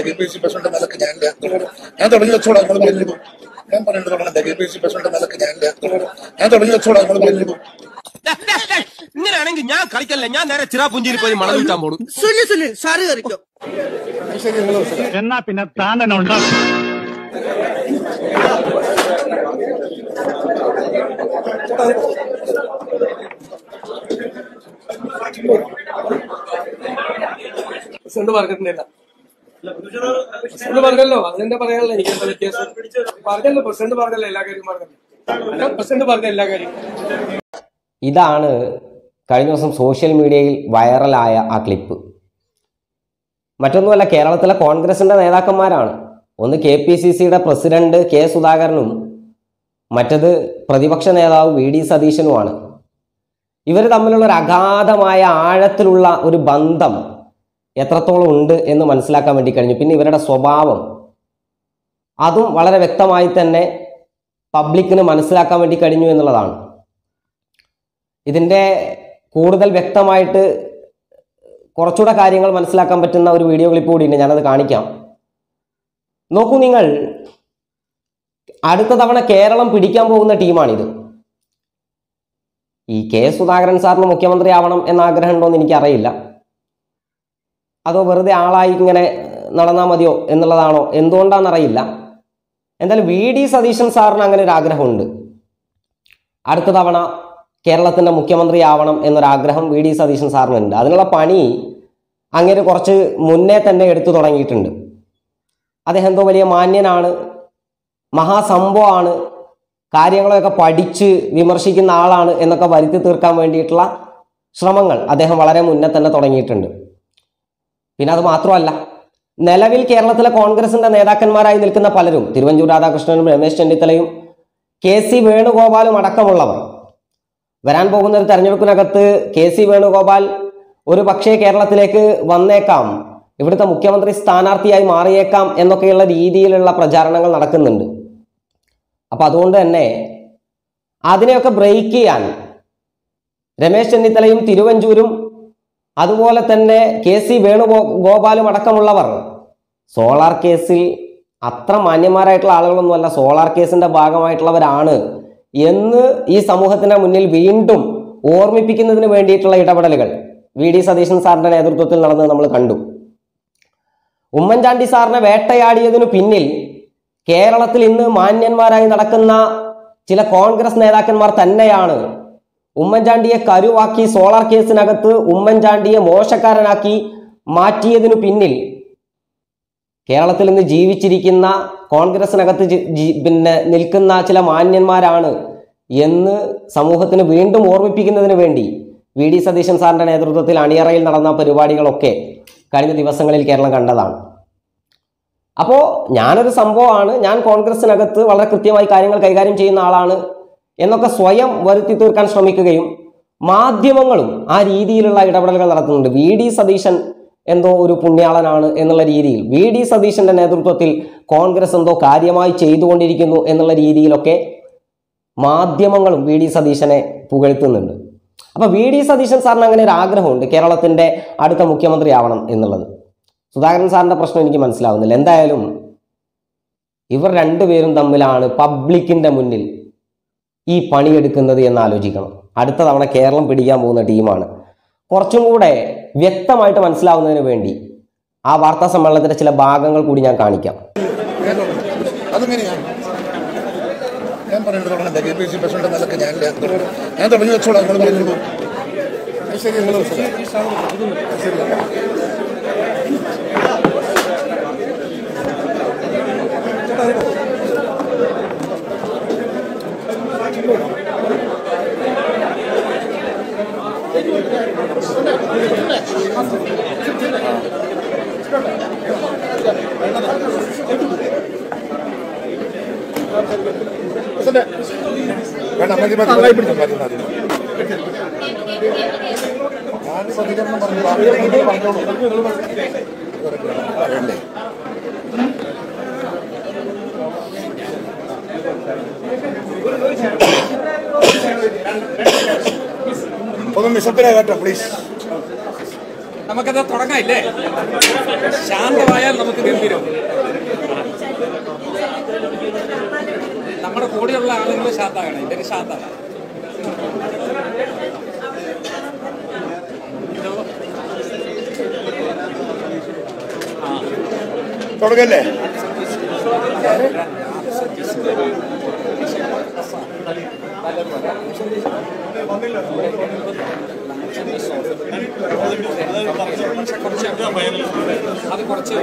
K P C president നിലക്ക് ഞാൻ ഞാൻ തുടങ്ങി വെച്ചോളാം നിങ്ങൾ പറഞ്ഞിരുന്നു ഞാൻ പറഞ്ഞിട്ട് തുടങ്ങണ്ട കെ പി സി പ്രസിഡന്റ് നിലക്ക് ഞാൻ ഞാൻ തുടങ്ങി വെച്ചോളാം നിങ്ങൾ പറഞ്ഞിരുന്നു ഇങ്ങനെയാണെങ്കിൽ ഞാൻ കളിക്കല്ല ഞാൻ നേരെ ചിറാപുഞ്ചിരി പോയി മണം വിൽക്കാൻ പോടും സുനിൽ സുനിൽ സാറ് കയറിക്കോ എന്നാ പിന്നെ താൻ തന്നെ ഉണ്ടാക്കും പ്രസിഡന്റ് പറഞ്ഞിട്ടില്ല പ്രസിഡന്റ് പറഞ്ഞല്ലോ അതെന്താ പറയാനുള്ള എനിക്ക് എന്താ വ്യത്യാസം പറഞ്ഞല്ലോ പ്രസിഡന്റ് പറഞ്ഞല്ലോ എല്ലാ കാര്യവും പറഞ്ഞല്ലോ പ്രസിഡന്റ് പറഞ്ഞ എല്ലാ കാര്യവും ഇതാണ് കഴിഞ്ഞ ദിവസം സോഷ്യൽ മീഡിയയിൽ വൈറലായ ആ ക്ലിപ്പ് മറ്റൊന്നുമല്ല കേരളത്തിലെ കോൺഗ്രസിന്റെ നേതാക്കന്മാരാണ് ഒന്ന് കെ പി സി സിയുടെ പ്രസിഡന്റ് കെ സുധാകരനും മറ്റത് പ്രതിപക്ഷ നേതാവ് വി ഡി സതീശനുമാണ് ഇവർ തമ്മിലുള്ള ഒരു അഗാധമായ ആഴത്തിലുള്ള ഒരു ബന്ധം എത്രത്തോളം ഉണ്ട് എന്ന് മനസ്സിലാക്കാൻ വേണ്ടി കഴിഞ്ഞു പിന്നെ ഇവരുടെ സ്വഭാവം അതും വളരെ വ്യക്തമായി തന്നെ പബ്ലിക്കിന് മനസ്സിലാക്കാൻ വേണ്ടി കഴിഞ്ഞു എന്നുള്ളതാണ് ഇതിൻ്റെ കൂടുതൽ വ്യക്തമായിട്ട് കുറച്ചുകൂടെ കാര്യങ്ങൾ മനസ്സിലാക്കാൻ പറ്റുന്ന ഒരു വീഡിയോ ക്ലിപ്പ് കൂടിയുണ്ട് ഞാനത് കാണിക്കാം നോക്കൂ നിങ്ങൾ അടുത്ത തവണ കേരളം പിടിക്കാൻ പോകുന്ന ടീമാണിത് ഈ കെ സുധാകരൻ സാറിന് മുഖ്യമന്ത്രി ആവണം എന്ന ആഗ്രഹം ഉണ്ടോ എന്ന് എനിക്കറിയില്ല അതോ വെറുതെ ആളായി ഇങ്ങനെ നടന്നാൽ മതിയോ എന്നുള്ളതാണോ എന്തുകൊണ്ടാണെന്നറിയില്ല എന്തായാലും വി ഡി സതീശൻ സാറിന് അങ്ങനെ ഒരു ആഗ്രഹമുണ്ട് അടുത്ത തവണ കേരളത്തിൻ്റെ മുഖ്യമന്ത്രി ആവണം എന്നൊരാഗ്രഹം വി ഡി സതീശൻ സാറിനുണ്ട് അതിനുള്ള പണി അങ്ങനെ കുറച്ച് മുന്നേ തന്നെ എടുത്തു തുടങ്ങിയിട്ടുണ്ട് അദ്ദേഹം എന്തോ വലിയ മാന്യനാണ് മഹാസംഭവമാണ് കാര്യങ്ങളൊക്കെ പഠിച്ച് വിമർശിക്കുന്ന ആളാണ് എന്നൊക്കെ വരുത്തി തീർക്കാൻ വേണ്ടിയിട്ടുള്ള ശ്രമങ്ങൾ അദ്ദേഹം വളരെ മുന്നേ തന്നെ തുടങ്ങിയിട്ടുണ്ട് പിന്നെ അത് മാത്രമല്ല നിലവിൽ കേരളത്തിലെ കോൺഗ്രസിന്റെ നേതാക്കന്മാരായി നിൽക്കുന്ന പലരും തിരുവഞ്ചൂർ രാധാകൃഷ്ണനും രമേശ് ചെന്നിത്തലയും കെ സി വേണുഗോപാലും അടക്കമുള്ളവർ വരാൻ പോകുന്ന ഒരു തെരഞ്ഞെടുപ്പിനകത്ത് കെ സി വേണുഗോപാൽ ഒരു പക്ഷേ കേരളത്തിലേക്ക് വന്നേക്കാം ഇവിടുത്തെ മുഖ്യമന്ത്രി സ്ഥാനാർത്ഥിയായി മാറിയേക്കാം എന്നൊക്കെയുള്ള രീതിയിലുള്ള പ്രചാരണങ്ങൾ നടക്കുന്നുണ്ട് അപ്പൊ അതുകൊണ്ട് തന്നെ അതിനെയൊക്കെ ബ്രേക്ക് ചെയ്യാൻ രമേശ് ചെന്നിത്തലയും തിരുവഞ്ചൂരും അതുപോലെ തന്നെ കെ സി വേണുഗോ ഗോപാലും അടക്കമുള്ളവർ സോളാർ കേസിൽ അത്ര മാന്യന്മാരായിട്ടുള്ള ആളുകളൊന്നുമല്ല സോളാർ കേസിന്റെ ഭാഗമായിട്ടുള്ളവരാണ് എന്ന് ഈ സമൂഹത്തിന്റെ മുന്നിൽ വീണ്ടും ഓർമ്മിപ്പിക്കുന്നതിന് വേണ്ടിയിട്ടുള്ള ഇടപെടലുകൾ വി ഡി സതീശൻ സാറിന്റെ നേതൃത്വത്തിൽ നടന്നത് നമ്മൾ കണ്ടു ഉമ്മൻചാണ്ടി സാറിനെ വേട്ടയാടിയതിനു പിന്നിൽ കേരളത്തിൽ ഇന്ന് മാന്യന്മാരായി നടക്കുന്ന ചില കോൺഗ്രസ് നേതാക്കന്മാർ തന്നെയാണ് ഉമ്മൻചാണ്ടിയെ കരുവാക്കി സോളാർ കേസിനകത്ത് ഉമ്മൻചാണ്ടിയെ മോശക്കാരനാക്കി മാറ്റിയതിനു പിന്നിൽ കേരളത്തിൽ ഇന്ന് ജീവിച്ചിരിക്കുന്ന കോൺഗ്രസിനകത്ത് ജി- ജി- പിന്നെ നിൽക്കുന്ന ചില മാന്യന്മാരാണ് എന്ന് സമൂഹത്തിന് വീണ്ടും ഓർമ്മിപ്പിക്കുന്നതിന് വേണ്ടി വി ഡി സതീശൻ സാറിന്റെ നേതൃത്വത്തിൽ അണിയറയിൽ നടന്ന പരിപാടികളൊക്കെ കഴിഞ്ഞ ദിവസങ്ങളിൽ കേരളം കണ്ടതാണ് അപ്പോൾ ഞാനൊരു സംഭവമാണ് ഞാൻ കോൺഗ്രസിനകത്ത് വളരെ കൃത്യമായി കാര്യങ്ങൾ കൈകാര്യം ചെയ്യുന്ന ആളാണ് എന്നൊക്കെ സ്വയം വരുത്തി തീർക്കാൻ ശ്രമിക്കുകയും മാധ്യമങ്ങളും ആ രീതിയിലുള്ള ഇടപെടലുകൾ നടത്തുന്നുണ്ട് വി ഡി സതീശൻ എന്തോ ഒരു പുണ്യാളനാണ് എന്നുള്ള രീതിയിൽ വി ഡി സതീശന്റെ നേതൃത്വത്തിൽ കോൺഗ്രസ് എന്തോ കാര്യമായി ചെയ്തുകൊണ്ടിരിക്കുന്നു എന്നുള്ള രീതിയിലൊക്കെ മാധ്യമങ്ങളും വി ഡി സതീശനെ പുകഴ്ത്തുന്നുണ്ട് അപ്പൊ വി ഡി സതീശൻ സാറിന് അങ്ങനെ ഒരു ആഗ്രഹമുണ്ട് കേരളത്തിന്റെ അടുത്ത മുഖ്യമന്ത്രി ആവണം എന്നുള്ളത് സുധാകരൻ സാറിന്റെ പ്രശ്നം എനിക്ക് മനസ്സിലാവുന്നില്ല എന്തായാലും ഇവർ രണ്ടുപേരും തമ്മിലാണ് പബ്ലിക്കിന്റെ മുന്നിൽ ഈ പണിയെടുക്കുന്നത് എന്ന് ആലോചിക്കണം അടുത്ത തവണ കേരളം പിടിക്കാൻ പോകുന്ന ടീമാണ് കുറച്ചും കൂടെ വ്യക്തമായിട്ട് മനസ്സിലാവുന്നതിന് വേണ്ടി ആ വാർത്താ സമ്മേളനത്തിന്റെ ചില ഭാഗങ്ങൾ കൂടി ഞാൻ കാണിക്കാം അതെങ്ങനെയാണ് ഞാൻ പറഞ്ഞിട്ട് തുടങ്ങണ്ട കെ പി സി പ്രസിഡന്റ് നിലക്ക് ഞാൻ ഞാൻ തുടങ്ങി വെച്ചോളാം നിങ്ങൾ പറഞ്ഞിരുന്നു ശരി നിങ്ങൾ വേണ്ട മതി മതി മതി മതി മതി ഞാൻ പ്രതികരണം പറഞ്ഞു നിങ്ങൾ പറഞ്ഞോളൂ വേണ്ടേ ഒന്ന് നിശബ്ദരാ കേട്ടോ പ്ലീസ് നമുക്കത് തുടങ്ങാം ഇല്ലേ ശാന്തമായാൽ നമുക്ക് ഗംഭീരം നമ്മുടെ കൂടെയുള്ള ആളുകൾ ശാന്താകണം ഇവര് ശാന്താണ് തുടങ്ങല്ലേ അത് കുറച്ച്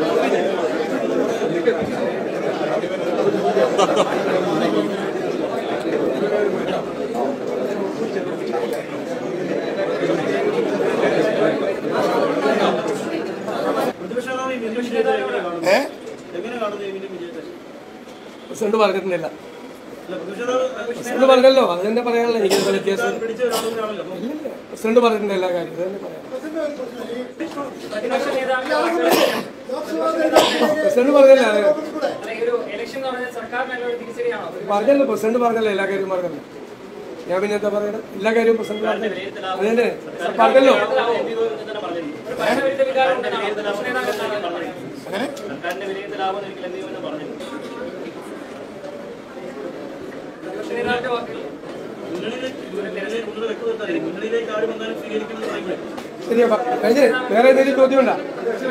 ഏ പ്രസിഡന്റ് പറഞ്ഞിട്ടില്ല പ്രസിഡന്റ് പറഞ്ഞല്ലോ അത് തന്നെ പറയാനുള്ള എനിക്ക് എന്താ വ്യത്യാസം ഇല്ലില്ല. പ്രസിഡന്റ് പറഞ്ഞിട്ടുണ്ട് എല്ലാ കാര്യം ഇത് തന്നെ പറയാം പ്രസിഡന്റ് പറഞ്ഞല്ലോ അത് പറഞ്ഞല്ലോ പ്രസിഡന്റ് പറഞ്ഞല്ലോ എല്ലാ കാര്യവും പറഞ്ഞല്ലോ ഞാൻ പിന്നെ എന്താ പറയണത് എല്ലാ കാര്യവും പ്രസിഡന്റ് പറഞ്ഞല്ലോ അതെ പറഞ്ഞല്ലോ ശരിയാ പ- കഴിഞ്ഞേ വേറെ എന്തെങ്കിലും ചോദ്യം ഉണ്ടോ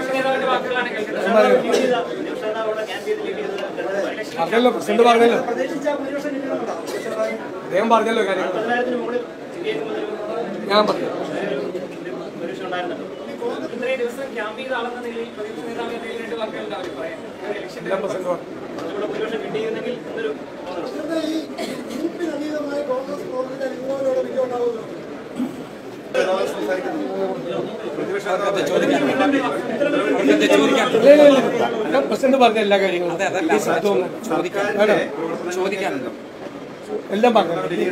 പറഞ്ഞല്ലോ പ്രസിഡന്റ് പറഞ്ഞല്ലോ അദ്ദേഹം പറഞ്ഞല്ലോ കാര്യങ്ങൾ ഞാൻ പറഞ്ഞു ഇത്രയും ദിവസം ക്യാമ്പ് ചെയ്ത ആളെന്ന നിലയിൽ പ്രതിപക്ഷ നേതാവ് എന്തെങ്കിലും രണ്ട് വാക്കുകളുണ്ട് അവർ പറയാം ഇലക്ഷൻ എല്ലാം പ്രസിഡന്റ് പറഞ്ഞു ഭൂരിപക്ഷം കിട്ടിയിരുന്നെങ്കിൽ എന്നൊരു ഇല്ല, ഇല്ല, ഇല്ല. ഞാൻ പ്രസിഡന്റ് പറഞ്ഞ എല്ലാ കാര്യങ്ങളും ഈ ശബ്ദവും വേണ്ട. ചോദിക്കാനുണ്ടോ എല്ലാം പറഞ്ഞു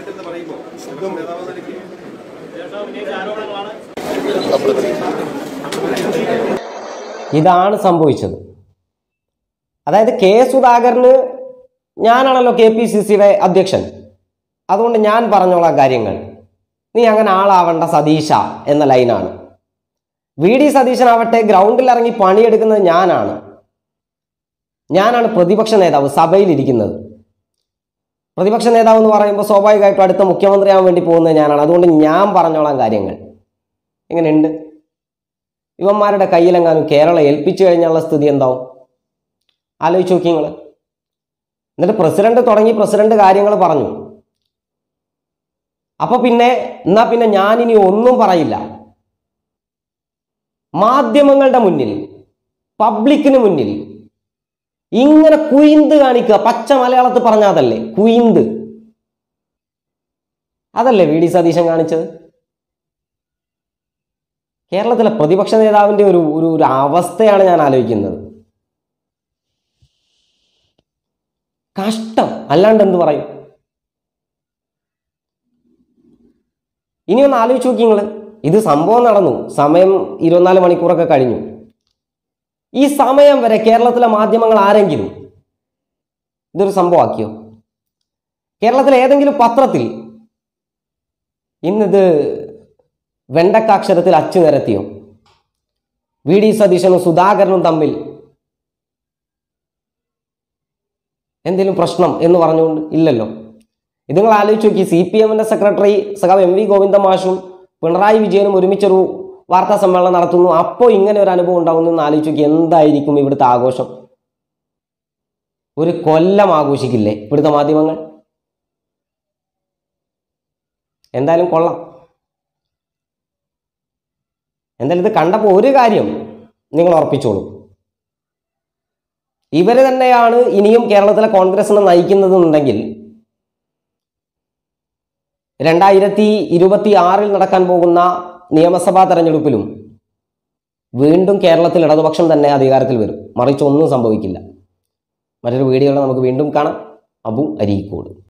ഇതാണ് സംഭവിച്ചത് അതായത് കെ സുധാകരന് ഞാനാണല്ലോ കെ പി സി സിയുടെ അധ്യക്ഷൻ അതുകൊണ്ട് ഞാൻ പറഞ്ഞോളാം കാര്യങ്ങൾ നീ അങ്ങനെ ആളാവണ്ട സതീശ എന്ന ലൈനാണ് വി ഡി സതീശനാവട്ടെ ഗ്രൗണ്ടിൽ ഇറങ്ങി പണിയെടുക്കുന്നത് ഞാനാണ് ഞാനാണ് പ്രതിപക്ഷ നേതാവ് സഭയിലിരിക്കുന്നത് പ്രതിപക്ഷ നേതാവ് എന്ന് പറയുമ്പോൾ സ്വാഭാവികമായിട്ടും അടുത്ത മുഖ്യമന്ത്രിയാവാൻ വേണ്ടി പോകുന്നത് ഞാനാണ് അതുകൊണ്ട് ഞാൻ പറഞ്ഞോളാം കാര്യങ്ങൾ എങ്ങനെയുണ്ട് ഇവന്മാരുടെ കയ്യിലെങ്ങാനും കേരളം ഏൽപ്പിച്ചു കഴിഞ്ഞുള്ള സ്ഥിതി എന്താവും ആലോചിച്ച് നോക്കി നിങ്ങൾ എന്നിട്ട് പ്രസിഡന്റ് തുടങ്ങി പ്രസിഡന്റ് കാര്യങ്ങൾ പറഞ്ഞു അപ്പൊ പിന്നെ എന്നാ പിന്നെ ഞാനിനി ഒന്നും പറയില്ല മാധ്യമങ്ങളുടെ മുന്നിൽ പബ്ലിക്കിന് മുന്നിൽ ഇങ്ങനെ കുയിന്ത് കാണിക്കുക പച്ച മലയാളത്തിൽ പറഞ്ഞാതല്ലേ കുയിന്ത് അതല്ലേ വി ഡി സതീശൻ കാണിച്ചത് കേരളത്തിലെ പ്രതിപക്ഷ നേതാവിന്റെ ഒരു ഒരു ഒരു അവസ്ഥയാണ് ഞാൻ ആലോചിക്കുന്നത് കഷ്ടം അല്ലാണ്ട് എന്ത് പറയും ഇനി ഒന്ന് ആലോചിച്ച് നോക്കി നിങ്ങൾ ഇത് സംഭവം നടന്നു സമയം ഇരുപത്തിനാല് മണിക്കൂറൊക്കെ കഴിഞ്ഞു ഈ സമയം വരെ കേരളത്തിലെ മാധ്യമങ്ങൾ ആരെങ്കിലും ഇതൊരു സംഭവമാക്കിയോ കേരളത്തിലെ ഏതെങ്കിലും പത്രത്തിൽ ഇന്നിത് വെണ്ടക്കാക്ഷരത്തിൽ അച്ചു നിരത്തിയോ വി ഡി സതീശനും സുധാകരനും തമ്മിൽ എന്തെങ്കിലും പ്രശ്നം എന്ന് പറഞ്ഞുകൊണ്ട് ഇല്ലല്ലോ ഇത് നിങ്ങൾ ആലോചിച്ച് നോക്കി സി പി എമ്മിന്റെ സെക്രട്ടറി സഖാവ് എം വി ഗോവിന്ദ മാഷും പിണറായി വിജയനും ഒരുമിച്ചൊരു വാർത്താ സമ്മേളനം നടത്തുന്നു അപ്പോൾ ഇങ്ങനെ ഒരു അനുഭവം ഉണ്ടാവുന്നു എന്ന് ആലോചിച്ച് നോക്കി എന്തായിരിക്കും ഇവിടുത്തെ ആഘോഷം ഒരു കൊല്ലം ആഘോഷിക്കില്ലേ ഇവിടുത്തെ മാധ്യമങ്ങൾ എന്തായാലും കൊള്ളാം എന്തായാലും ഇത് കണ്ടപ്പോൾ ഒരു കാര്യം നിങ്ങൾ ഉറപ്പിച്ചോളൂ ഇവര് തന്നെയാണ് ഇനിയും കേരളത്തിലെ കോൺഗ്രസിനെ നയിക്കുന്നതെന്നുണ്ടെങ്കിൽ രണ്ടായിരത്തി ഇരുപത്തി ആറിൽ നടക്കാൻ പോകുന്ന നിയമസഭാ തെരഞ്ഞെടുപ്പിലും വീണ്ടും കേരളത്തിൽ ഇടതുപക്ഷം തന്നെ അധികാരത്തിൽ വരും മറിച്ച് ഒന്നും സംഭവിക്കില്ല മറ്റൊരു വീഡിയോയിൽ നമുക്ക് വീണ്ടും കാണാം അബു അരീക്കോട്